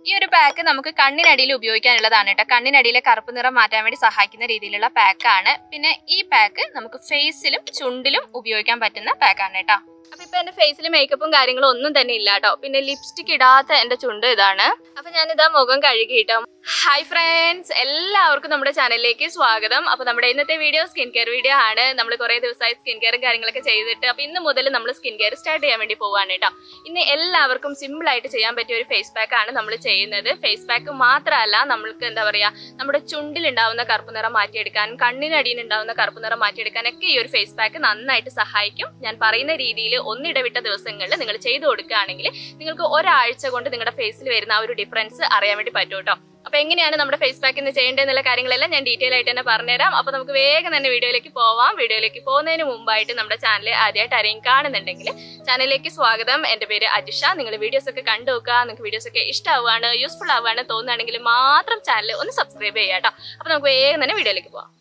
ഈ ഒരു പാക്ക് നമുക്ക് കണ്ണിനടിയിൽ ഉപയോഗിക്കാനുള്ളതാണ് കേട്ടോ കണ്ണിനടിയിലെ കറുപ്പ് നിറം മാറ്റാൻ വേണ്ടി സഹായിക്കുന്ന രീതിയിലുള്ള പാക്കാണ് പിന്നെ ഈ പാക്ക് നമുക്ക് ഫേസിലും ചുണ്ടിലും ഉപയോഗിക്കാൻ പറ്റുന്ന പാക്കാണ് കേട്ടോ അപ്പൊ ഇപ്പൊ എന്റെ ഫേസിൽ മേക്കപ്പും കാര്യങ്ങളും ഒന്നും തന്നെ ഇല്ല കേട്ടോ പിന്നെ ലിപ്സ്റ്റിക് ഇടാത്ത എന്റെ ചുണ്ട് ഇതാണ് അപ്പൊ ഞാനിതാ മുഖം കഴുകി കേട്ടോ ഹായ് ഫ്രണ്ട്സ് എല്ലാവർക്കും നമ്മുടെ ചാനലിലേക്ക് സ്വാഗതം അപ്പൊ നമ്മുടെ ഇന്നത്തെ വീഡിയോ സ്കിൻ കെയർ വീഡിയോ ആണ് നമ്മൾ കുറെ ദിവസമായി സ്കിൻ കെയറും കാര്യങ്ങളൊക്കെ ചെയ്തിട്ട് അപ്പൊ ഇന്ന് മുതൽ നമ്മൾ സ്കിൻ കെയർ സ്റ്റാർട്ട് ചെയ്യാൻ വേണ്ടി പോവാണ് കേട്ടോ ഇന്ന് എല്ലാവർക്കും സിമ്പിൾ ആയിട്ട് ചെയ്യാൻ പറ്റിയ ഒരു ഫേസ് പാക്ക് ആണ് നമ്മൾ ചെയ്യുന്നത് ഫേസ് പാക്ക് മാത്രമല്ല നമ്മൾക്ക് എന്താ പറയാ നമ്മുടെ ചുണ്ടിൽ ഉണ്ടാവുന്ന കറുപ്പ് നിറം മാറ്റിയെടുക്കാനും കണ്ണിനടിയിൽ ഉണ്ടാവുന്ന കറുപ്പ് നിറം മാറ്റിയെടുക്കാനൊക്കെ ഈ ഒരു ഫേസ് പാക്ക് നന്നായിട്ട് സഹായിക്കും ഞാൻ പറയുന്ന രീതിയിൽ ഒന്നിടവിട്ട ദിവസങ്ങളിൽ നിങ്ങൾ ചെയ്തു കൊടുക്കുകയാണെങ്കിൽ നിങ്ങൾക്ക് ഒരാഴ്ച കൊണ്ട് നിങ്ങളുടെ ഫേസിൽ വരുന്ന ആ ഒരു ഡിഫറൻസ് അറിയാൻ വേണ്ടി പറ്റും കേട്ടോ അപ്പൊ എങ്ങനെയാണ് നമ്മുടെ ഫേസ് പാക്ക് ഇന്ന് ചെയ്യേണ്ടതെന്നുള്ള കാര്യങ്ങളെല്ലാം ഞാൻ ഡീറ്റെയിൽ ആയിട്ട് തന്നെ പറഞ്ഞുതരാം അപ്പൊ നമുക്ക് വേഗം തന്നെ വീഡിയോയിലേക്ക് പോവാം വീഡിയോയിലേക്ക് പോകുന്നതിന് മുമ്പായിട്ട് നമ്മുടെ ചാനൽ ആദ്യമായിട്ട് ആരെയും കാണുന്നുണ്ടെങ്കിൽ ചാനലിലേക്ക് സ്വാഗതം എന്റെ പേര് അജിഷ നിങ്ങൾ വീഡിയോസ് ഒക്കെ കണ്ടു നോക്കുക നിങ്ങൾക്ക് വീഡിയോസ് ഒക്കെ ഇഷ്ടമാവുകയാണ് യൂസ്ഫുൾ ആവുകയാണ് തോന്നുകയാണെങ്കിൽ മാത്രം ചാനൽ ഒന്ന് സബ്സ്ക്രൈബ് ചെയ്യാം കേട്ടോ അപ്പൊ നമുക്ക് വേഗം തന്നെ വീഡിയോയിലേക്ക് പോവാം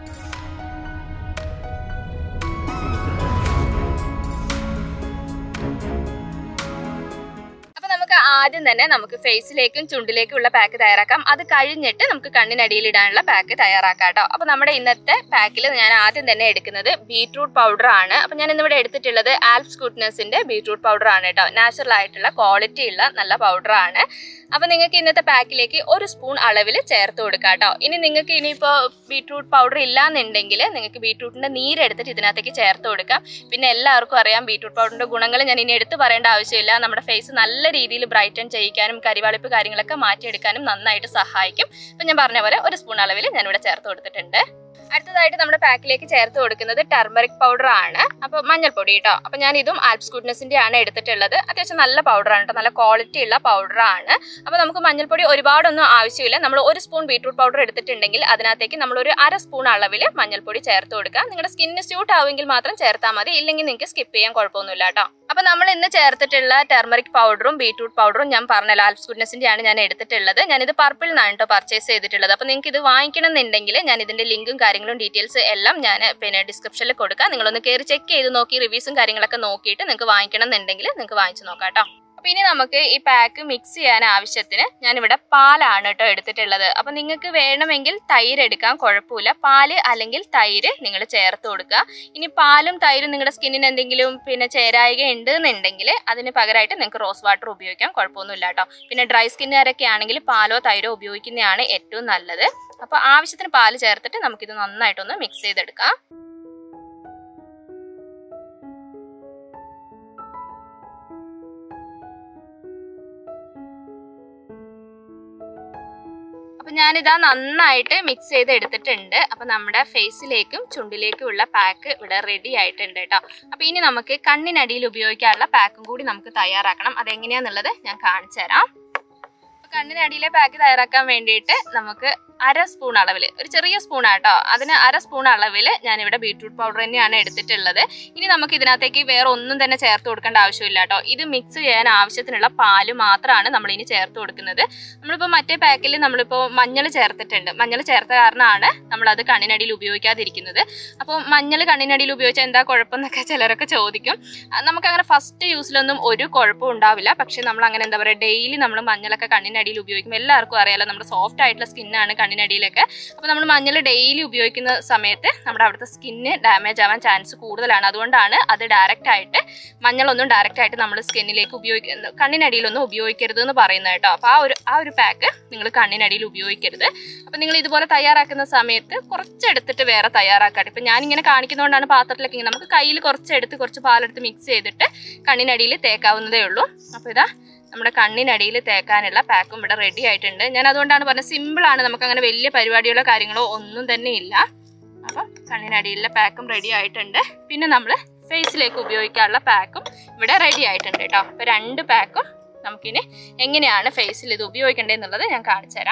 അപ്പൊ നമുക്ക് ആദ്യം തന്നെ നമുക്ക് ഫേസിലേക്കും ചുണ്ടിലേക്കും ഉള്ള പാക്ക് തയ്യാറാക്കാം അത് കഴിഞ്ഞിട്ട് നമുക്ക് കണ്ണിനടിയിൽ ഇടാനുള്ള പാക്ക് തയ്യാറാക്കാം കേട്ടോ അപ്പൊ നമ്മുടെ ഇന്നത്തെ പാക്കിൽ ഞാൻ ആദ്യം തന്നെ എടുക്കുന്നത് ബീട്രൂട്ട് പൗഡർ ആണ് അപ്പൊ ഞാൻ ഇന്നിവിടെ എടുത്തിട്ടുള്ളത് ആൽപ്സ് ഗുഡ്നസിന്റെ ബീട്രൂട്ട് പൗഡർ ആണ് കേട്ടോ നാച്ചുറൽ ആയിട്ടുള്ള ക്വാളിറ്റി ഉള്ള നല്ല പൗഡർ ആണ് അപ്പൊ നിങ്ങൾക്ക് ഇന്നത്തെ പാക്കിലേക്ക് ഒരു സ്പൂൺ അളവിൽ ചേർത്ത് കൊടുക്കാം കേട്ടോ ഇനി നിങ്ങൾക്ക് ഇനിയിപ്പോ ബീട്രൂട്ട് പൗഡർ ഇല്ലാന്നുണ്ടെങ്കിൽ നിങ്ങൾക്ക് ബീട്രൂട്ടിന്റെ നീരെടുത്തിട്ട് ഇതിനകത്തേക്ക് ചേർത്ത് കൊടുക്കാം പിന്നെ എല്ലാവർക്കും അറിയാം ബീട്രൂട്ട് പൗഡറിന്റെ ഗുണങ്ങൾ ഞാൻ ഇനി എടുത്ത് പറയേണ്ട ആവശ്യമില്ല നമ്മുടെ ഫേസ് നല്ല രീതിയിൽ ബ്രൈറ്റൻ ചെയ്യിക്കാനും കരിവാളിപ്പ് കാര്യങ്ങളൊക്കെ മാറ്റിയെടുക്കാനും നന്നായിട്ട് സഹായിക്കും അപ്പൊ ഞാൻ പറഞ്ഞ പോലെ ഒരു സ്പൂൺ അളവിൽ ഞാനിവിടെ ചേർത്ത് കൊടുത്തിട്ടുണ്ട് അടുത്തതായിട്ട് നമ്മുടെ പാക്കിലേക്ക് ചേർത്ത് കൊടുക്കുന്നത് ടർമറിക് പൗഡർ ആണ് അപ്പൊ മഞ്ഞൾപ്പൊടി കേട്ടോ അപ്പൊ ഞാൻ ഇതും ആൽപ്സ് ഗുഡ്നസിന്റെ ആണ് എടുത്തിട്ടുള്ളത് അത്യാവശ്യം നല്ല പൗഡർ ആണ് കേട്ടോ നല്ല ക്വാളിറ്റി ഉള്ള പൗഡർ ആണ് അപ്പൊ നമുക്ക് മഞ്ഞൾപ്പൊടി ഒരുപാടൊന്നും ആവശ്യമില്ല നമ്മൾ ഒരു സ്പൂൺ ബീട്രൂട്ട് പൗഡർ എടുത്തിട്ടുണ്ടെങ്കിൽ അതിനകത്തേക്ക് നമ്മൾ ഒരു അര സ്പൂൺ അളവിൽ മഞ്ഞൾപ്പൊടി ചേർത്ത് കൊടുക്കുക നിങ്ങളുടെ സ്കിന്നിന് സ്യൂട്ട് ആവുമെങ്കിൽ മാത്രം ചേർത്താൽ മതി ഇല്ലെങ്കിൽ നിങ്ങൾക്ക് സ്കിപ്പ് ചെയ്യാൻ കുഴപ്പമൊന്നുമില്ല കേട്ടോ അപ്പൊ നമ്മൾ ഇന്ന് ചേർത്തിട്ടുള്ള ടെർമറിക് പൗഡറും ബീട്രൂട്ട് പൗഡറും ഞാൻ പറഞ്ഞല്ലോ ആൽപ്സ് ഗുഡ്നസിന്റെ ആണ് ഞാൻ എടുത്തിട്ടുള്ളത് ഞാനിത് പർപ്പിൾ നിന്നാണ് കേട്ടോ പർച്ചേസ് ചെയ്തിട്ടുള്ളത് അപ്പൊ നിങ്ങൾക്ക് ഇത് വാങ്ങിക്കണം എന്നുണ്ടെങ്കിൽ ഞാൻ ഇതിന്റെ ലിങ്കും കാര്യങ്ങളും ഡീറ്റെയിൽസ് എല്ലാം ഞാൻ പിന്നെ ഡിസ്ക്രിപ്ഷനിൽ കൊടുക്കാം നിങ്ങളൊന്ന് കയറി ചെക്ക് ചെയ്ത് നോക്കി റിവ്യൂസും കാര്യങ്ങളൊക്കെ നോക്കിയിട്ട് നിങ്ങൾക്ക് വാങ്ങിക്കണം എന്നുണ്ടെങ്കിൽ നിങ്ങൾക്ക് വാങ്ങിച്ചു നോക്കാം കേട്ടോ അപ്പൊ ഇനി നമുക്ക് ഈ പാക്ക് മിക്സ് ചെയ്യാൻ ആവശ്യത്തിന് ഞാനിവിടെ പാലാണ് കേട്ടോ എടുത്തിട്ടുള്ളത് അപ്പൊ നിങ്ങൾക്ക് വേണമെങ്കിൽ തൈര് എടുക്കാം കുഴപ്പമില്ല പാല് അല്ലെങ്കിൽ തൈര് നിങ്ങൾ ചേർത്ത് കൊടുക്കുക ഇനി പാലും തൈരും നിങ്ങളുടെ സ്കിന്നിന് എന്തെങ്കിലും പിന്നെ ചേരായിക ഉണ്ട് എന്നുണ്ടെങ്കിൽ അതിന് പകരമായിട്ട് നിങ്ങൾക്ക് റോസ് വാട്ടർ ഉപയോഗിക്കാം കുഴപ്പമൊന്നുമില്ല കേട്ടോ പിന്നെ ഡ്രൈ സ്കിന്നുകാരൊക്കെ ആണെങ്കിൽ പാലോ തൈരോ ഉപയോഗിക്കുന്നതാണ് ഏറ്റവും നല്ലത് അപ്പൊ ആവശ്യത്തിന് പാല് ചേർത്തിട്ട് നമുക്കിത് നന്നായിട്ടൊന്ന് മിക്സ് ചെയ്തെടുക്കാം അപ്പൊ ഞാനിതാ നന്നായിട്ട് മിക്സ് ചെയ്ത് എടുത്തിട്ടുണ്ട് അപ്പൊ നമ്മുടെ ഫേസിലേക്കും ചുണ്ടിലേക്കും ഉള്ള പാക്ക് ഇവിടെ റെഡി ആയിട്ടുണ്ട് കേട്ടോ അപ്പൊ ഇനി നമുക്ക് കണ്ണിനടിയിൽ ഉപയോഗിക്കാനുള്ള പാക്കും കൂടി നമുക്ക് തയ്യാറാക്കണം അതെങ്ങനെയാന്നുള്ളത് ഞാൻ കാണിച്ചു തരാം അപ്പൊ കണ്ണിനടിയിലെ പാക്ക് തയ്യാറാക്കാൻ വേണ്ടിയിട്ട് നമുക്ക് അര സ്പൂൺ അളവിൽ ഒരു ചെറിയ സ്പൂൺ ആട്ടോ അതിന് അര സ്പൂൺ അളവിൽ ഞാനിവിടെ ബീട്രൂട്ട് പൗഡർ തന്നെയാണ് എടുത്തിട്ടുള്ളത് ഇനി നമുക്ക് ഇതിനകത്തേക്ക് വേറെ ഒന്നും തന്നെ ചേർത്ത് കൊടുക്കേണ്ട ആവശ്യമില്ല കേട്ടോ ഇത് മിക്സ് ചെയ്യാൻ ആവശ്യത്തിനുള്ള പാല് മാത്രമാണ് നമ്മൾ ഇനി ചേർത്ത് കൊടുക്കുന്നത് നമ്മളിപ്പോൾ മറ്റേ പാക്കിൽ നമ്മളിപ്പോൾ മഞ്ഞൾ ചേർത്തിട്ടുണ്ട് മഞ്ഞൾ ചേർത്ത കാരണമാണ് നമ്മളത് കണ്ണിനടിയിൽ ഉപയോഗിക്കാതിരിക്കുന്നത് അപ്പോൾ മഞ്ഞൾ കണ്ണിനടിയിൽ ഉപയോഗിച്ചാൽ എന്താ കുഴപ്പം എന്നൊക്കെ ചിലരൊക്കെ ചോദിക്കും ആ, നമുക്കങ്ങനെ ഫസ്റ്റ് യൂസിലൊന്നും ഒരു കുഴപ്പവും ഉണ്ടാവില്ല പക്ഷെ നമ്മൾ അങ്ങനെ എന്താ പറയുക ഡെയിലി നമ്മൾ മഞ്ഞളൊക്കെ കണ്ണിനടിയിൽ ഉപയോഗിക്കും എല്ലാവർക്കും അറിയാലോ നമ്മുടെ സോഫ്റ്റ് ആയിട്ടുള്ള സ്കിന്നാണ് കണ്ണിനടിയിലൊക്കെ അപ്പോൾ നമ്മൾ മഞ്ഞൾ ഡെയിലി ഉപയോഗിക്കുന്ന സമയത്ത് നമ്മുടെ അവിടുത്തെ സ്കിന്ന് ഡാമേജ് ആവാൻ ചാൻസ് കൂടുതലാണ് അതുകൊണ്ടാണ് അത് ഡയറക്റ്റ് ആയിട്ട് മഞ്ഞളൊന്നും ഡയറക്റ്റ് ആയിട്ട് നമ്മൾ സ്കിന്നിലേക്ക് ഉപയോഗിക്കുന്ന കണ്ണിനടിയിലൊന്നും ഉപയോഗിക്കരുത് എന്ന് പറയുന്നത് കേട്ടോ അപ്പോൾ ആ ഒരു ആ ഒരു പാക്ക് നിങ്ങൾ കണ്ണിനടിയിൽ ഉപയോഗിക്കരുത് അപ്പോൾ നിങ്ങൾ ഇതുപോലെ തയ്യാറാക്കുന്ന സമയത്ത് കുറച്ചെടുത്തിട്ട് വേറെ തയ്യാറാക്കാട്ടെ ഇപ്പം ഞാനിങ്ങനെ കാണിക്കുന്നതുകൊണ്ടാണ് പാത്രത്തിലൊക്കെ ഇങ്ങനെ നമുക്ക് കയ്യിൽ കുറച്ചെടുത്ത് കുറച്ച് പാലെടുത്ത് മിക്സ് ചെയ്തിട്ട് കണ്ണിനടിയിൽ തേക്കാവുന്നതേ ഉള്ളൂ അപ്പോൾ ഇതാ നമ്മുടെ കണ്ണിനടിയിൽ തേക്കാനുള്ള പാക്കും ഇവിടെ റെഡി ആയിട്ടുണ്ട് ഞാൻ അതുകൊണ്ടാണ് പറഞ്ഞത് സിമ്പിളാണ് നമുക്ക് അങ്ങനെ വലിയ പരിപാടികളോ കാര്യങ്ങളോ ഒന്നും തന്നെ ഇല്ല അപ്പം കണ്ണിനടിയിലെ പാക്കും റെഡി ആയിട്ടുണ്ട് പിന്നെ നമ്മൾ ഫേസിലേക്ക് ഉപയോഗിക്കാനുള്ള പാക്കും ഇവിടെ റെഡി ആയിട്ടുണ്ട് കേട്ടോ അപ്പോൾ രണ്ട് പാക്കും നമുക്കിനി എങ്ങനെയാണ് ഫേസിൽ ഇത് ഉപയോഗിക്കേണ്ടതെന്നുള്ളത് ഞാൻ കാണിച്ചു തരാം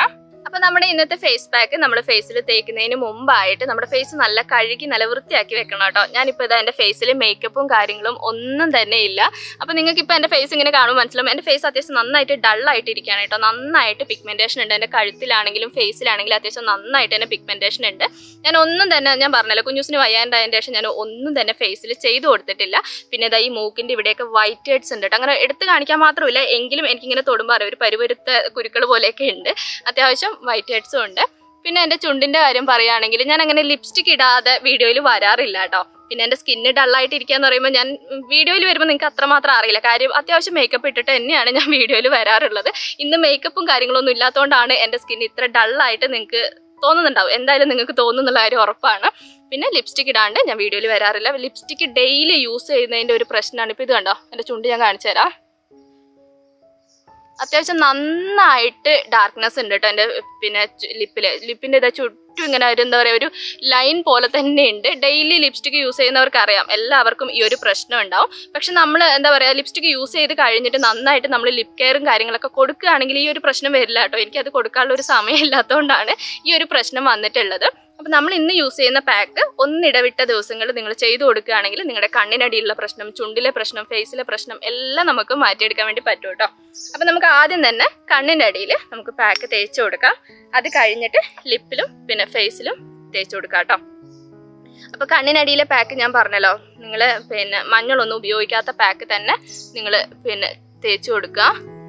അപ്പൊ നമ്മുടെ ഇന്നത്തെ ഫേസ് പാക്ക് നമ്മൾ ഫേസിൽ തേക്കുന്നതിന് മുമ്പായിട്ട് നമ്മുടെ ഫേസ് നല്ല കഴുകി നല്ല വൃത്തിയാക്കി വെക്കണം കേട്ടോ ഞാനിപ്പോൾ ഇതാ എൻ്റെ ഫേസിൽ മേക്കപ്പും കാര്യങ്ങളും ഒന്നും തന്നെ ഇല്ല അപ്പൊ നിങ്ങൾക്ക് ഇപ്പോൾ എൻ്റെ ഫേസ് ഇങ്ങനെ കാണുമ്പോൾ മനസ്സിലാവും എൻ്റെ ഫേസ് അത്യാവശ്യം നന്നായിട്ട് ഡൾ ആയിട്ട് ഇരിക്കുകയാണ് കേട്ടോ നന്നായിട്ട് പിഗ്മെന്റേഷൻ ഉണ്ട് എൻ്റെ കഴുത്തിലാണെങ്കിലും ഫേസിലാണെങ്കിലും അത്യാവശ്യം നന്നായിട്ട് തന്നെ പിഗ്മെന്റേഷൻ ഉണ്ട് ഞാൻ ഒന്നും തന്നെ ഞാൻ പറഞ്ഞല്ലോ കുഞ്ഞൂസിന് വയ്യാണ്ടായതിൻ്റെ ശേഷം ഞാൻ ഒന്നും തന്നെ ഫേസിൽ ചെയ്തു കൊടുത്തിട്ടില്ല പിന്നെ ഇതാ ഈ മൂക്കിൻ്റെ ഇവിടെയൊക്കെ വൈറ്റ് ഹെഡ്സ് ഉണ്ട് കേട്ടോ അങ്ങനെ എടുത്ത് കാണിക്കാൻ മാത്രമില്ല എങ്കിലും എനിക്കിങ്ങനെ തൊടുമ്പോൾ അറിയാം ഒരു പരുപരുത്ത കുരുക്കൾ പോലെയൊക്കെ ഉണ്ട് അത്യാവശ്യം വൈറ്റ് ഹെഡ്സും ഉണ്ട് പിന്നെ എൻ്റെ ചുണ്ടിൻ്റെ കാര്യം പറയുകയാണെങ്കിൽ ഞാൻ അങ്ങനെ ലിപ്സ്റ്റിക് ഇടാതെ വീഡിയോയിൽ വരാറില്ല കേട്ടോ പിന്നെ എൻ്റെ സ്കിന്ന് ഡള്ളായിട്ട് ഇരിക്കുക എന്ന് പറയുമ്പോൾ ഞാൻ വീഡിയോയിൽ വരുമ്പോൾ നിങ്ങൾക്ക് അത്രമാത്രം അറിയില്ല കാര്യം അത്യാവശ്യം മേക്കപ്പ് ഇട്ടിട്ട് തന്നെയാണ് ഞാൻ വീഡിയോയിൽ വരാറുള്ളത് ഇന്ന് മേക്കപ്പും കാര്യങ്ങളൊന്നും ഇല്ലാത്തതുകൊണ്ടാണ് എൻ്റെ സ്കിൻ ഇത്ര ഡള്ളായിട്ട് നിങ്ങൾക്ക് തോന്നുന്നുണ്ടാവും എന്തായാലും നിങ്ങൾക്ക് തോന്നുന്നുള്ള കാര്യം ഉറപ്പാണ് പിന്നെ ലിപ്സ്റ്റിക് ഇടാണ്ട് ഞാൻ വീഡിയോയിൽ വരാറില്ല ലിപ്സ്റ്റിക് ഡെയിലി യൂസ് ചെയ്യുന്നതിൻ്റെ ഒരു പ്രശ്നമാണ് ഇപ്പോൾ ഇത് കണ്ടോ എൻ്റെ ചുണ്ട് ഞാൻ കാണിച്ചു തരാം അത്യാവശ്യം നന്നായിട്ട് ഡാർക്ക്നെസ് ഉണ്ട് കേട്ടോ എൻ്റെ പിന്നെ ലിപ്പില് ലിപ്പിൻ്റെ ഇതാ ചുറ്റും ഇങ്ങനെ ഒരു എന്താ പറയുക ഒരു ലൈൻ പോലെ തന്നെ ഉണ്ട് ഡെയിലി ലിപ്സ്റ്റിക് യൂസ് ചെയ്യുന്നവർക്ക് അറിയാം എല്ലാവർക്കും ഈ ഒരു പ്രശ്നം ഉണ്ടാവും പക്ഷെ നമ്മൾ എന്താ പറയുക ലിപ്സ്റ്റിക് യൂസ് ചെയ്ത് കഴിഞ്ഞിട്ട് നന്നായിട്ട് നമ്മൾ ലിപ് കെയറും കാര്യങ്ങളൊക്കെ കൊടുക്കുകയാണെങ്കിൽ ഈ ഒരു പ്രശ്നം വരില്ല കേട്ടോ എനിക്കത് കൊടുക്കാനുള്ള ഒരു സമയം ഇല്ലാത്തതുകൊണ്ടാണ് ഈ ഒരു പ്രശ്നം വന്നിട്ടുള്ളത് അപ്പം നമ്മൾ ഇന്ന് യൂസ് ചെയ്യുന്ന പാക്ക് ഒന്നിടവിട്ട ദിവസങ്ങൾ നിങ്ങൾ ചെയ്തു കൊടുക്കുകയാണെങ്കിൽ നിങ്ങളുടെ കണ്ണിനടിയിലുള്ള പ്രശ്നം ചുണ്ടിലെ പ്രശ്നം ഫേസിലെ പ്രശ്നം എല്ലാം നമുക്ക് മാറ്റിയെടുക്കാൻ വേണ്ടി പറ്റും കേട്ടോ അപ്പം നമുക്ക് ആദ്യം തന്നെ കണ്ണിൻ്റെ അടിയിൽ നമുക്ക് പാക്ക് തേച്ച് കൊടുക്കാം അത് കഴിഞ്ഞിട്ട് ലിപ്പിലും പിന്നെ ഫേസിലും തേച്ച് കൊടുക്കാം കേട്ടോ അപ്പോൾ കണ്ണിനടിയിലെ പാക്ക് ഞാൻ പറഞ്ഞല്ലോ നിങ്ങൾ പിന്നെ മഞ്ഞളൊന്നും ഉപയോഗിക്കാത്ത പാക്ക് തന്നെ നിങ്ങൾ പിന്നെ തേച്ച് കൊടുക്കുക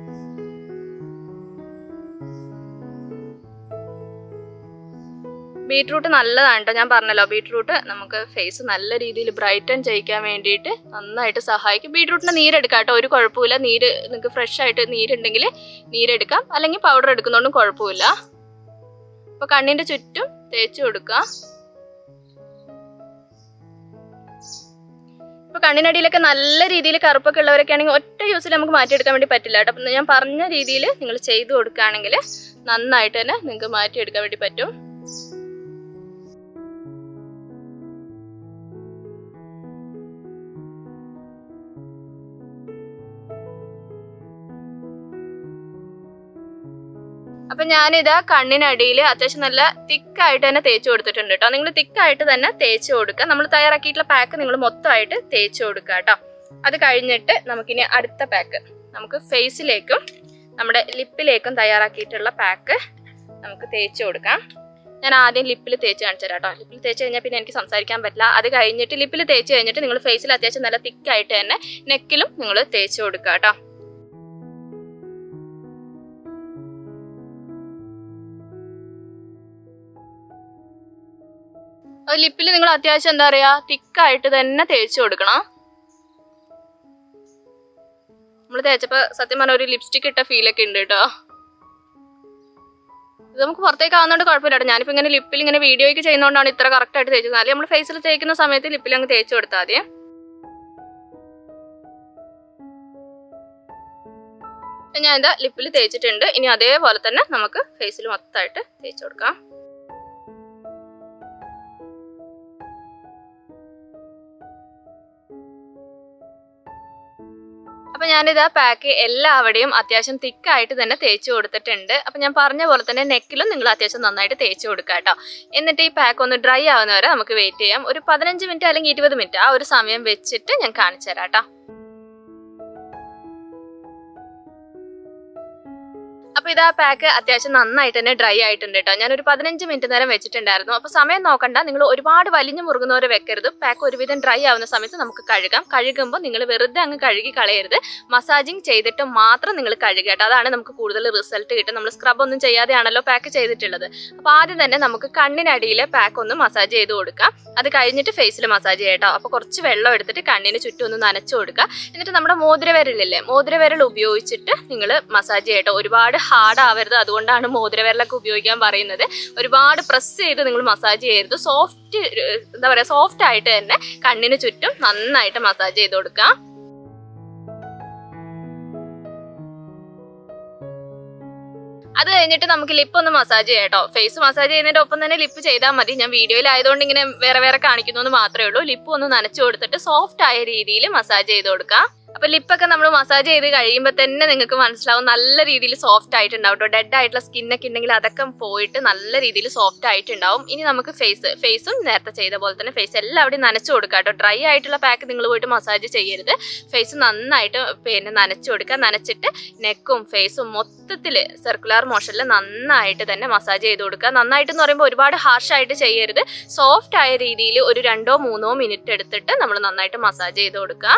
ബീട്രൂട്ട് നല്ലതാണ് കേട്ടോ ഞാൻ പറഞ്ഞല്ലോ ബീട്രൂട്ട് നമുക്ക് ഫേസ് നല്ല രീതിയിൽ ബ്രൈറ്റൻ ചെയ്യിക്കാൻ വേണ്ടിയിട്ട് നന്നായിട്ട് സഹായിക്കും ബീട്രൂട്ടിൻ്റെ നീരെടുക്കാം കേട്ടോ ഒരു കുഴപ്പമില്ല നീര് നിങ്ങൾക്ക് ഫ്രഷ് ആയിട്ട് നീരുണ്ടെങ്കിൽ നീരെടുക്കാം അല്ലെങ്കിൽ പൗഡർ എടുക്കുന്നതുകൊണ്ടും കുഴപ്പമില്ല അപ്പോൾ കണ്ണിൻ്റെ ചുറ്റും തേച്ച് കൊടുക്കുക ഇപ്പോൾ കണ്ണിനടിയിലൊക്കെ നല്ല രീതിയിൽ കറുപ്പൊക്കെ ഉള്ളവരൊക്കെ ആണെങ്കിൽ ഒറ്റ യൂസിൽ നമുക്ക് മാറ്റിയെടുക്കാൻ വേണ്ടി പറ്റില്ല കേട്ടോ അപ്പം ഞാൻ പറഞ്ഞ രീതിയിൽ നിങ്ങൾ ചെയ്തു കൊടുക്കുകയാണെങ്കിൽ നന്നായിട്ട് തന്നെ നിങ്ങൾക്ക് മാറ്റിയെടുക്കാൻ വേണ്ടി പറ്റും അപ്പൊ ഞാനിതാ കണ്ണിനടിയിൽ അത്യാവശ്യം നല്ല തിക്കായിട്ട് തന്നെ തേച്ച് കൊടുത്തിട്ടുണ്ട് കേട്ടോ നിങ്ങൾ തിക്കായിട്ട് തന്നെ തേച്ച് കൊടുക്കുക നമ്മൾ തയ്യാറാക്കിയിട്ടുള്ള പാക്ക് നിങ്ങൾ മൊത്തമായിട്ട് തേച്ച് കൊടുക്കുക കേട്ടോ അത് കഴിഞ്ഞിട്ട് നമുക്കിനി അടുത്ത പാക്ക് നമുക്ക് ഫേസിലേക്കും നമ്മുടെ ലിപ്പിലേക്കും തയ്യാറാക്കിയിട്ടുള്ള പാക്ക് നമുക്ക് തേച്ച് കൊടുക്കാം ഞാൻ ആദ്യം ലിപ്പിൽ തേച്ച് കാണിച്ചു തരാം കേട്ടോ ലിപ്പിൽ തേച്ച് കഴിഞ്ഞാൽ പിന്നെ എനിക്ക് സംസാരിക്കാൻ പറ്റില്ല അത് കഴിഞ്ഞിട്ട് ലിപ്പിൽ തേച്ച് കഴിഞ്ഞിട്ട് നിങ്ങൾ ഫേസിൽ അത്യാവശ്യം നല്ല തിക്കായിട്ട് തന്നെ നെക്കിലും നിങ്ങൾ തേച്ച് കൊടുക്കുക കേട്ടോ അത് ലിപ്പിൽ നിങ്ങൾ അത്യാവശ്യം എന്താ പറയാ തിക്കായിട്ട് തന്നെ തേച്ച് കൊടുക്കണം നമ്മൾ തേച്ചപ്പോ സത്യം പറഞ്ഞ ഒരു ലിപ്സ്റ്റിക് ഇട്ട ഫീലൊക്കെ ഉണ്ട് കേട്ടോ ഇത് നമുക്ക് പുറത്തേക്ക് ആവുന്നതുകൊണ്ട് കുഴപ്പമില്ല കേട്ടോ ഞാനിപ്പോ ഇങ്ങനെ ലിപ്പിൽ ഇങ്ങനെ വീഡിയോയ്ക്ക് ചെയ്യുന്നതുകൊണ്ടാണ് ഇത്ര കറക്റ്റ് ആയിട്ട് തേച്ചത് അല്ലെങ്കിൽ നമ്മൾ ഫേസിൽ തേക്കുന്ന സമയത്ത് ലിപ്പിൽ അങ്ങ് തേച്ച് കൊടുത്താൽ മതി ഞാൻ ഇതാ ലിപ്പിൽ തേച്ചിട്ടുണ്ട് ഇനി അതേപോലെ തന്നെ നമുക്ക് ഫേസിൽ മൊത്തമായിട്ട് തേച്ച് കൊടുക്കാം അപ്പൊ ഞാനിതാ പാക്ക് എല്ലാവിടെയും അത്യാവശ്യം തിക്കായിട്ട് തന്നെ തേച്ച് കൊടുത്തിട്ടുണ്ട് അപ്പൊ ഞാൻ പറഞ്ഞ പോലെ തന്നെ നെക്കിലും നിങ്ങൾ അത്യാവശ്യം നന്നായിട്ട് തേച്ച് കൊടുക്കുക കേട്ടോ എന്നിട്ട് ഈ പാക്ക് ഒന്ന് ഡ്രൈ ആവുന്നവരെ നമുക്ക് വെയിറ്റ് ചെയ്യാം ഒരു പതിനഞ്ച് മിനിറ്റ് അല്ലെങ്കിൽ ഇരുപത് മിനിറ്റ് ആ ഒരു സമയം വെച്ചിട്ട് ഞാൻ കാണിച്ചു തരാം കേട്ടോ അപ്പൊ ഇതാ പാക്ക് അത്യാവശ്യം നന്നായിട്ട് തന്നെ ഡ്രൈ ആയിട്ടുണ്ട് കേട്ടോ ഞാൻ ഒരു പതിനഞ്ച് മിനിറ്റ് നേരം വെച്ചിട്ടുണ്ടായിരുന്നു അപ്പൊ സമയം നോക്കണ്ട നിങ്ങൾ ഒരുപാട് വലിഞ്ഞു മുറുകുന്നവരെ വെക്കരുത് പാക്ക് ഒരുവിധം ഡ്രൈ ആവുന്ന സമയത്ത് നമുക്ക് കഴുകാം കഴുകുമ്പോൾ നിങ്ങൾ വെറുതെ അങ്ങ് കഴുകി കളയരുത് മസാജിങ് ചെയ്തിട്ട് മാത്രം നിങ്ങൾ കഴുകുക കേട്ടോ അതാണ് നമുക്ക് കൂടുതൽ റിസൾട്ട് കിട്ടും നമ്മൾ സ്ക്രബ് ഒന്നും ചെയ്യാതെയാണല്ലോ പാക്ക് ചെയ്തിട്ടുള്ളത് അപ്പൊ ആദ്യം തന്നെ നമുക്ക് കണ്ണിനടിയിൽ പാക്ക് ഒന്ന് മസാജ് ചെയ്ത് കൊടുക്കാം അത് കഴിഞ്ഞിട്ട് ഫേസിൽ മസാജ് ചെയ്യാം കേട്ടോ അപ്പൊ കുറച്ച് വെള്ളം എടുത്തിട്ട് കണ്ണിന് ചുറ്റും ഒന്ന് നനച്ചു കൊടുക്കുക എന്നിട്ട് നമ്മുടെ മോതിരവിരലില്ലേ മോതിരവിരൽ ഉപയോഗിച്ചിട്ട് നിങ്ങൾ മസാജ് ചെയ്യട്ടോ ഒരുപാട് ഹാർഡ് ആവരുത് അതുകൊണ്ടാണ് മോതിരവിരലൊക്കെ ഉപയോഗിക്കാൻ പറയുന്നത് ഒരുപാട് പ്രസ് ചെയ്ത് നിങ്ങൾ മസാജ് ചെയ്യരുത് സോഫ്റ്റ് എന്താ പറയുക സോഫ്റ്റ് ആയിട്ട് തന്നെ കണ്ണിന് ചുറ്റും നന്നായിട്ട് മസാജ് ചെയ്ത് കൊടുക്കുക അത് കഴിഞ്ഞിട്ട് നമുക്ക് ലിപ്പ് ഒന്ന് മസാജ് ചെയ്യാം കേട്ടോ ഫേസ് മസാജ് ചെയ്യുന്നതിന്റെ ഒപ്പം തന്നെ ലിപ്പ് ചെയ്താൽ മതി ഞാൻ വീഡിയോയിൽ ആയതുകൊണ്ട് ഇങ്ങനെ വേറെ വേറെ കാണിക്കുന്നു എന്ന് മാത്രമേ ഉള്ളൂ ലിപ്പ് ഒന്ന് നനച്ചു കൊടുത്തിട്ട് സോഫ്റ്റ് ആയ രീതിയിൽ മസാജ് ചെയ്ത് കൊടുക്കാം അപ്പൊ ലിപ്പൊക്കെ നമ്മൾ മസാജ് ചെയ്ത് കഴിയുമ്പോൾ തന്നെ നിങ്ങൾക്ക് മനസ്സിലാവും നല്ല രീതിയിൽ സോഫ്റ്റ് ആയിട്ടുണ്ടാവും കേട്ടോ ഡെഡ് ആയിട്ടുള്ള സ്കിന്നൊക്കെ ഉണ്ടെങ്കിൽ അതൊക്കെ പോയിട്ട് നല്ല രീതിയിൽ സോഫ്റ്റ് ആയിട്ടുണ്ടാവും ഇനി നമുക്ക് ഫേസ് ഫേസും നേരത്തെ ചെയ്ത പോലെ തന്നെ ഫേസ് എല്ലാവിടെയും നനച്ചു കൊടുക്കുക കേട്ടോ ഡ്രൈ ആയിട്ടുള്ള പാക്ക് നിങ്ങൾ പോയിട്ട് മസാജ് ചെയ്യരുത് ഫേസ് നന്നായിട്ട് പിന്നെ നനച്ചു കൊടുക്കുക നനച്ചിട്ട് നെക്കും ഫേസും മൊത്തത്തിൽ സർക്കുലർ മോഷനിൽ നന്നായിട്ട് തന്നെ മസാജ് ചെയ്ത് കൊടുക്കുക നന്നായിട്ട് എന്ന് പറയുമ്പോൾ ഒരുപാട് ഹാർഷായിട്ട് ചെയ്യരുത് സോഫ്റ്റ് ആയ രീതിയിൽ ഒരു രണ്ടോ മൂന്നോ മിനിറ്റ് എടുത്തിട്ട് നമ്മൾ നന്നായിട്ട് മസാജ് ചെയ്ത് കൊടുക്കുക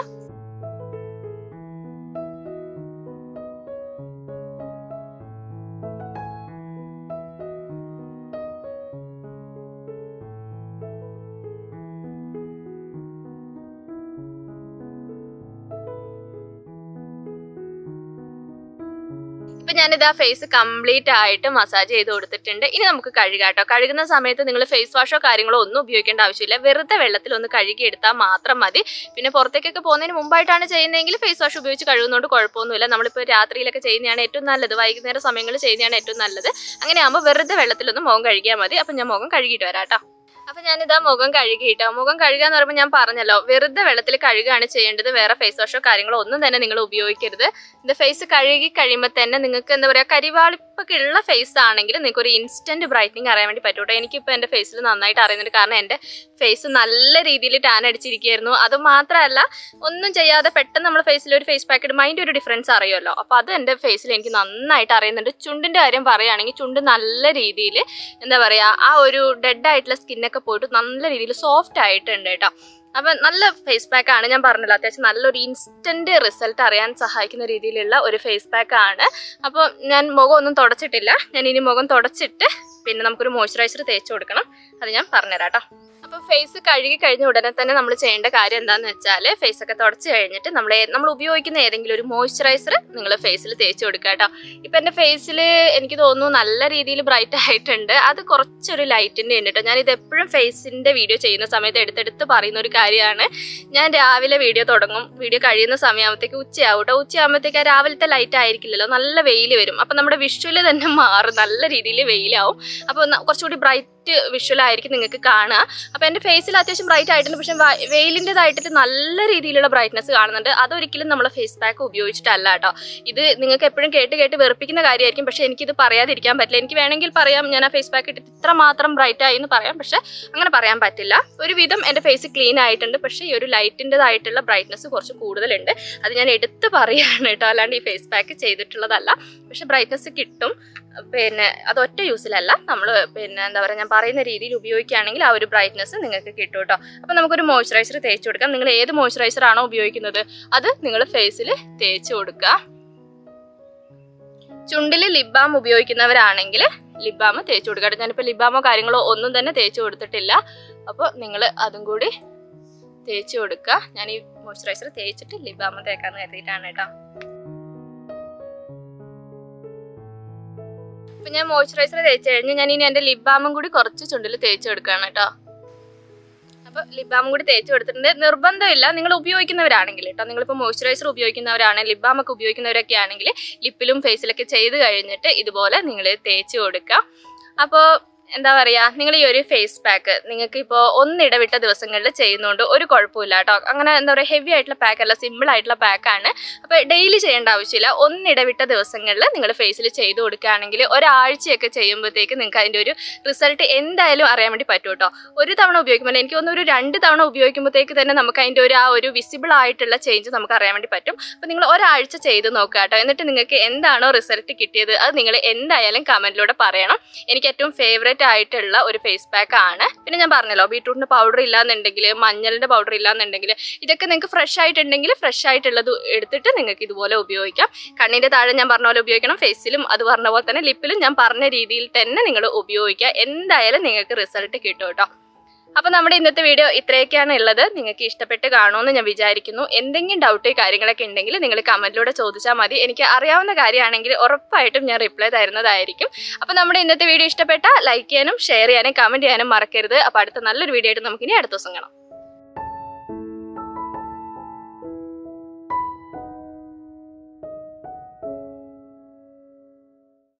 ഇപ്പൊ ഞാനിത് ആ ഫേസ് കംപ്ലീറ്റ് ആയിട്ട് മസാജ് ചെയ്ത് കൊടുത്തിട്ടുണ്ട് ഇനി നമുക്ക് കഴുകാം കേട്ടോ കഴുകുന്ന സമയത്ത് നിങ്ങൾ ഫേസ് വാഷോ കാര്യങ്ങളോ ഒന്നും ഉപയോഗിക്കേണ്ട ആവശ്യമില്ല വെറുതെ വെള്ളത്തിൽ ഒന്ന് കഴുകി എടുത്താൽ മാത്രം മതി പിന്നെ പുറത്തേക്കൊക്കെ പോകുന്നതിന് മുമ്പായിട്ടാണ് ചെയ്യുന്നതെങ്കിൽ ഫേസ് വാഷ് ഉപയോഗിച്ച് കഴുകുന്നതുകൊണ്ട് കുഴപ്പമൊന്നുമില്ല നമ്മളിപ്പോൾ രാത്രിയിലൊക്കെ ചെയ്യുന്നതാണ് ഏറ്റവും നല്ലത് വൈകുന്നേരം സമയങ്ങളിൽ ചെയ്യുന്നതാണ് ഏറ്റവും നല്ലത് അങ്ങനെ ആകുമ്പോൾ വെറുതെ വെള്ളത്തിലൊന്ന് മുഖം കഴുകിയാൽ മതി അപ്പം ഞാൻ മുഖം കഴുകിയിട്ട് വരാം കേട്ടോ അപ്പൊ ഞാനിതാ മുഖം കഴുകിയിട്ടോ മുഖം കഴുകുക എന്ന് പറയുമ്പോൾ ഞാൻ പറഞ്ഞല്ലോ വെറുതെ വെള്ളത്തിൽ കഴുകുകയാണ് ചെയ്യേണ്ടത് വേറെ ഫേസ് വാഷോ കാര്യങ്ങളോ ഒന്നും തന്നെ നിങ്ങൾ ഉപയോഗിക്കരുത് ഇത് ഫേസ് കഴുകി കഴിയുമ്പോൾ തന്നെ നിങ്ങൾക്ക് എന്താ പറയുക കരിവാളിപ്പൊക്കെ ഉള്ള ഫേസ് ആണെങ്കിൽ നിങ്ങൾക്ക് ഒരു ഇൻസ്റ്റന്റ് ബ്രൈറ്റനിങ് അറിയാൻ വേണ്ടി പറ്റൂട്ടോ എനിക്കിപ്പോൾ എൻ്റെ ഫേസിൽ നന്നായിട്ട് അറിയുന്നുണ്ട് കാരണം എൻ്റെ ഫേസ് നല്ല രീതിയിൽ ടാൻ അടിച്ചിരിക്കുകയായിരുന്നു അത് മാത്രമല്ല ഒന്നും ചെയ്യാതെ പെട്ടെന്ന് നമ്മൾ ഫേസിൽ ഒരു ഫേസ് പാക്ക് ഇടുമ്പോൾ അതിൻ്റെ ഒരു ഡിഫറൻസ് അറിയുമല്ലോ അപ്പോൾ അത് എൻ്റെ ഫേസിൽ എനിക്ക് നന്നായിട്ട് അറിയുന്നുണ്ട് ചുണ്ടിൻ്റെ കാര്യം പറയുകയാണെങ്കിൽ ചുണ്ട് നല്ല രീതിയിൽ എന്താ പറയുക ആ ഒരു ഡെഡ് ആയിട്ടുള്ള സ്കിന്നൊക്കെ പോയിട്ട് നല്ല രീതിയിൽ സോഫ്റ്റ് ആയിട്ടുണ്ട് കേട്ടോ അപ്പം നല്ല ഫേസ് പാക്ക് ആണ് ഞാൻ പറഞ്ഞല്ലോ അത്യാവശ്യം നല്ലൊരു ഇൻസ്റ്റന്റ് റിസൾട്ട് അറിയാൻ സഹായിക്കുന്ന രീതിയിലുള്ള ഒരു ഫേസ് പാക്ക് ആണ് അപ്പോൾ ഞാൻ മുഖം ഒന്നും തുടച്ചിട്ടില്ല ഞാൻ ഇനി മുഖം തുടച്ചിട്ട് പിന്നെ നമുക്കൊരു മോയ്സ്ചറൈസർ തേച്ച് കൊടുക്കണം അത് ഞാൻ പറഞ്ഞുതരാം കേട്ടോ അപ്പോൾ ഫേസ് കഴുകി കഴിഞ്ഞ ഉടനെ തന്നെ നമ്മൾ ചെയ്യേണ്ട കാര്യം എന്താണെന്ന് വെച്ചാൽ ഫേസ് ഒക്കെ തുടച്ച് കഴിഞ്ഞിട്ട് നമ്മൾ നമ്മൾ ഉപയോഗിക്കുന്ന ഏതെങ്കിലും ഒരു മോയ്സ്ചറൈസർ നിങ്ങൾ ഫേസിൽ തേച്ച് കൊടുക്കുക കേട്ടോ ഇപ്പം എൻ്റെ ഫേസിൽ എനിക്ക് തോന്നുന്നു നല്ല രീതിയിൽ ബ്രൈറ്റ് ആയിട്ടുണ്ട് അത് കുറച്ചൊരു ലൈറ്റിൻ്റെ ഉണ്ട് കേട്ടോ ഞാനിത് എപ്പോഴും ഫേസിൻ്റെ വീഡിയോ ചെയ്യുന്ന സമയത്ത് എടുത്തെടുത്ത് പറയുന്ന ഒരു കാര്യമാണ് ഞാൻ രാവിലെ വീഡിയോ തുടങ്ങും വീഡിയോ കഴിയുന്ന സമയമാകുമ്പോഴത്തേക്ക് ഉച്ചയാവും കേട്ടോ ഉച്ചയാകുമ്പോഴത്തേക്ക് ആ രാവിലത്തെ ലൈറ്റ് ആയിരിക്കില്ലല്ലോ നല്ല വെയിൽ വരും അപ്പം നമ്മുടെ വിഷ്വല് തന്നെ മാറും നല്ല രീതിയിൽ വെയിലാവും അപ്പോൾ കുറച്ചുകൂടി ബ്രൈറ്റ് വിഷ്വൽ ആയിരിക്കും നിങ്ങൾക്ക് കാണുക അപ്പോൾ എൻ്റെ ഫേസിൽ അത്യാവശ്യം ബ്രൈറ്റ് ആയിട്ടുണ്ട് പക്ഷെ വെയിലിൻ്റെതായിട്ട് നല്ല രീതിയിലുള്ള ബ്രൈറ്റ്നസ് കാണുന്നുണ്ട് അതൊരിക്കലും നമ്മൾ ഫേസ് പാക്ക് ഉപയോഗിച്ചിട്ടല്ല കേട്ടോ ഇത് നിങ്ങൾക്ക് എപ്പോഴും കേട്ട് കേട്ട് വെറുപ്പിക്കുന്ന കാര്യമായിരിക്കും പക്ഷെ എനിക്കിത് പറയാതിരിക്കാൻ പറ്റില്ല എനിക്ക് വേണമെങ്കിൽ പറയാം ഞാൻ ആ ഫേസ് പാക്ക് ഇട്ടിട്ട് ഇത്ര മാത്രം ബ്രൈറ്റ് ആയി എന്ന് പറയാം പക്ഷെ അങ്ങനെ പറയാൻ പറ്റില്ല ഒരുവിധം എൻ്റെ ഫേസ് ക്ലീൻ ആയിട്ടുണ്ട് പക്ഷേ ഈ ഒരു ലൈറ്റിൻ്റെതായിട്ടുള്ള ബ്രൈറ്റ്നസ് കുറച്ച് കൂടുതലുണ്ട് അത് ഞാൻ എടുത്ത് പറയുകയാണ് കേട്ടോ അല്ലാണ്ട് ഈ ഫേസ് പാക്ക് ചെയ്തിട്ടുള്ളതല്ല പക്ഷെ ബ്രൈറ്റ്നസ് കിട്ടും പിന്നെ അത് ഒറ്റ യൂസിലല്ല നമ്മൾ പിന്നെ എന്താ പറയുക ഞാൻ പറയുന്ന രീതിയിൽ ഉപയോഗിക്കുകയാണെങ്കിൽ ആ ഒരു ബ്രൈറ്റ്നസ് നിങ്ങൾക്ക് കിട്ടും കേട്ടോ അപ്പോൾ നമുക്കൊരു മോയ്സ്ചറൈസർ തേച്ച് കൊടുക്കാം നിങ്ങൾ ഏത് മോയ്സ്ചറൈസർ ആണോ ഉപയോഗിക്കുന്നത് അത് നിങ്ങൾ ഫേസിൽ തേച്ച് കൊടുക്കുക ചുണ്ടിൽ ലിപ് ബാം ഉപയോഗിക്കുന്നവരാണെങ്കിൽ ലിപ് ബാം തേച്ച് കൊടുക്കുക ഞാനിപ്പോൾ ലിപ് ബാമോ കാര്യങ്ങളോ ഒന്നും തന്നെ തേച്ച് കൊടുത്തിട്ടില്ല അപ്പോൾ നിങ്ങൾ അതും കൂടി തേച്ച് കൊടുക്കുക ഞാൻ ഈ മോയ്സ്ചറൈസർ തേച്ചിട്ട് ലിപ് ബാം തേക്കാന്ന് കരുതിയിട്ടാണ് കേട്ടോ അപ്പൊ ഞാൻ മോയ്സ്ചറൈസർ തേച്ച് കഴിഞ്ഞ് ഞാൻ ഇനി എന്റെ ലിപ് ബാമും കൂടി കുറച്ച് ചുണ്ടിൽ തേച്ച് കൊടുക്കുകയാണ് കേട്ടോ അപ്പൊ ലിപ് ബാമും കൂടി തേച്ച് കൊടുത്തിട്ടുണ്ട് നിർബന്ധമില്ല നിങ്ങൾ ഉപയോഗിക്കുന്നവരാണെങ്കിൽ കേട്ടോ നിങ്ങളിപ്പോൾ മോയ്സ്ചറൈസർ ഉപയോഗിക്കുന്നവരാണ് ലിപ് ബാം ഒക്കെ ഉപയോഗിക്കുന്നവരൊക്കെ ആണെങ്കിൽ ലിപ്പിലും ഫേസിലൊക്കെ ചെയ്ത് കഴിഞ്ഞിട്ട് ഇതുപോലെ നിങ്ങൾ തേച്ച് കൊടുക്കുക അപ്പോൾ എന്താ പറയുക നിങ്ങൾ ഈ ഒരു ഫേസ് പാക്ക് നിങ്ങൾക്ക് ഇപ്പോൾ ഒന്നിടവിട്ട ദിവസങ്ങളിൽ ചെയ്യുന്നതുകൊണ്ട് ഒരു കുഴപ്പമില്ല കേട്ടോ അങ്ങനെ എന്താ പറയുക ഹെവി ആയിട്ടുള്ള പാക്ക് അല്ല സിമ്പിൾ ആയിട്ടുള്ള പാക്കാണ് അപ്പോൾ ഡെയിലി ചെയ്യേണ്ട ആവശ്യമില്ല ഒന്നിടവിട്ട ദിവസങ്ങളിൽ നിങ്ങൾ ഫേസിൽ ചെയ്ത് കൊടുക്കുകയാണെങ്കിൽ ഒരാഴ്ചയൊക്കെ ചെയ്യുമ്പോഴത്തേക്ക് നിങ്ങൾക്ക് അതിൻ്റെ ഒരു റിസൾട്ട് എന്തായാലും അറിയാൻ വേണ്ടി പറ്റും കേട്ടോ ഒരു തവണ ഉപയോഗിക്കുമ്പോൾ എനിക്ക് തോന്നുന്നു ഒരു രണ്ട് തവണ ഉപയോഗിക്കുമ്പോഴത്തേക്ക് തന്നെ നമുക്ക് അതിൻ്റെ ഒരു ആ ഒരു വിസിബിൾ ആയിട്ടുള്ള ചേഞ്ച് നമുക്ക് അറിയാൻ വേണ്ടി പറ്റും അപ്പോൾ നിങ്ങൾ ഒരാഴ്ച ചെയ്ത് നോക്കുക കേട്ടോ എന്നിട്ട് നിങ്ങൾക്ക് എന്താണോ റിസൾട്ട് കിട്ടിയത് അത് നിങ്ങൾ എന്തായാലും കമൻറ്റിലൂടെ പറയണം എനിക്ക് ഏറ്റവും ഫേവറേറ്റ് ആയിട്ടുള്ള ഒരു ഫേസ് പാക്ക് ആണ് പിന്നെ ഞാൻ പറഞ്ഞല്ലോ ബീട്രൂട്ടിന്റെ പൗഡർ ഇല്ലാന്നുണ്ടെങ്കിൽ മഞ്ഞളിന്റെ പൗഡർ ഇല്ലാന്നുണ്ടെങ്കിൽ ഇതൊക്കെ നിങ്ങൾക്ക് ഫ്രഷ് ആയിട്ടുണ്ടെങ്കിൽ ഫ്രഷ് ആയിട്ടുള്ളത് എടുത്തിട്ട് നിങ്ങൾക്ക് ഇതുപോലെ ഉപയോഗിക്കാം കണ്ണിന്റെ താഴെ ഞാൻ പറഞ്ഞ പോലെ ഉപയോഗിക്കണം ഫേസിലും അത് പറഞ്ഞ പോലെ തന്നെ ലിപ്പിലും ഞാൻ പറഞ്ഞ രീതിയിൽ തന്നെ നിങ്ങൾ ഉപയോഗിക്കുക എന്തായാലും നിങ്ങൾക്ക് റിസൾട്ട് കിട്ടും കേട്ടോ അപ്പോൾ നമ്മുടെ ഇന്നത്തെ വീഡിയോ ഇത്രയൊക്കെയാണ് ഉള്ളത് നിങ്ങൾക്ക് ഇഷ്ടപ്പെട്ട് കാണുമെന്ന് ഞാൻ വിചാരിക്കുന്നു എന്തെങ്കിലും ഡൗട്ട് കാര്യങ്ങളൊക്കെ ഉണ്ടെങ്കിൽ നിങ്ങൾ കമന്റിലൂടെ ചോദിച്ചാൽ മതി എനിക്ക് അറിയാവുന്ന കാര്യമാണെങ്കിൽ ഉറപ്പായിട്ടും ഞാൻ റിപ്ലൈ തരുന്നതായിരിക്കും അപ്പോൾ നമ്മുടെ ഇന്നത്തെ വീഡിയോ ഇഷ്ടപ്പെട്ട ലൈക്ക് ചെയ്യാനും ഷെയർ ചെയ്യാനും കമന്റ് ചെയ്യാനും മറക്കരുത് അപ്പോൾ അടുത്ത നല്ലൊരു വീഡിയോ ആയിട്ട് നമുക്കിനി അടുത്ത ദിവസം കാണാം